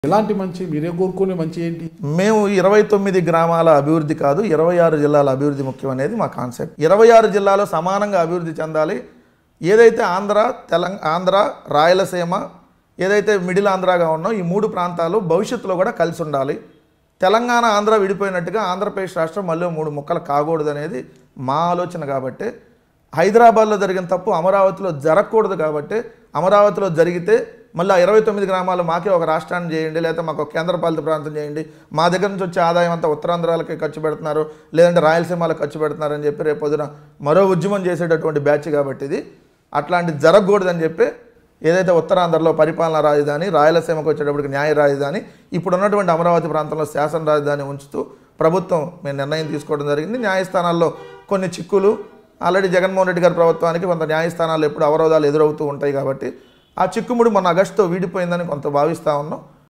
ఎలాంటి మంచి మీరే కోరుకునే మంచి ఏంటి మేము ఇరవై తొమ్మిది గ్రామాల అభివృద్ధి కాదు ఇరవై ఆరు జిల్లాల అభివృద్ధి ముఖ్యం అనేది మా కాన్సెప్ట్ ఇరవై ఆరు జిల్లాలో సమానంగా అభివృద్ధి చెందాలి ఏదైతే ఆంధ్ర తెలంగాణ ఆంధ్ర రాయలసీమ ఏదైతే మిడిల్ ఆంధ్రాగా ఉన్నో ఈ మూడు ప్రాంతాలు భవిష్యత్తులో కూడా కలిసి ఉండాలి తెలంగాణ ఆంధ్ర విడిపోయినట్టుగా ఆంధ్రప్రదేశ్ రాష్ట్రం మళ్ళీ మూడు ముక్కలు కాకూడదు అనేది మా ఆలోచన కాబట్టి హైదరాబాద్లో జరిగిన తప్పు అమరావతిలో జరగకూడదు కాబట్టి అమరావతిలో జరిగితే మళ్ళీ ఇరవై తొమ్మిది గ్రామాలు మాకే ఒక రాష్ట్రాన్ని చేయండి లేకపోతే మాకు ఒక కేంద్రపాలిత ప్రాంతం చేయండి మా దగ్గర నుంచి వచ్చే ఆదాయం అంతా ఉత్తరాంధ్రాలకి ఖర్చు పెడుతున్నారు లేదంటే రాయలసీమలకు ఖర్చు పెడుతున్నారని చెప్పి రేపు పొద్దున మరో ఉద్యమం చేసేటటువంటి బ్యాచ్ కాబట్టి ఇది అట్లాంటి జరగకూడదని చెప్పి ఏదైతే ఉత్తరాంధ్రలో పరిపాలనా రాజధాని రాయలసీమకు వచ్చేటప్పటికి న్యాయ రాజధాని ఇప్పుడు ఉన్నటువంటి అమరావతి ప్రాంతంలో శాసన రాజధాని ఉంచుతూ ప్రభుత్వం మేము నిర్ణయం తీసుకోవడం జరిగింది న్యాయస్థానాల్లో కొన్ని చిక్కులు ఆల్రెడీ జగన్మోహన్ రెడ్డి గారి ప్రభుత్వానికి కొంత న్యాయస్థానాలు ఎప్పుడు అవరోధాలు ఎదురవుతూ ఉంటాయి కాబట్టి ఆ చిక్కుముడి మొన్న ఆగస్టుతో వీడిపోయిందని కొంత భావిస్తూ ఉన్నాం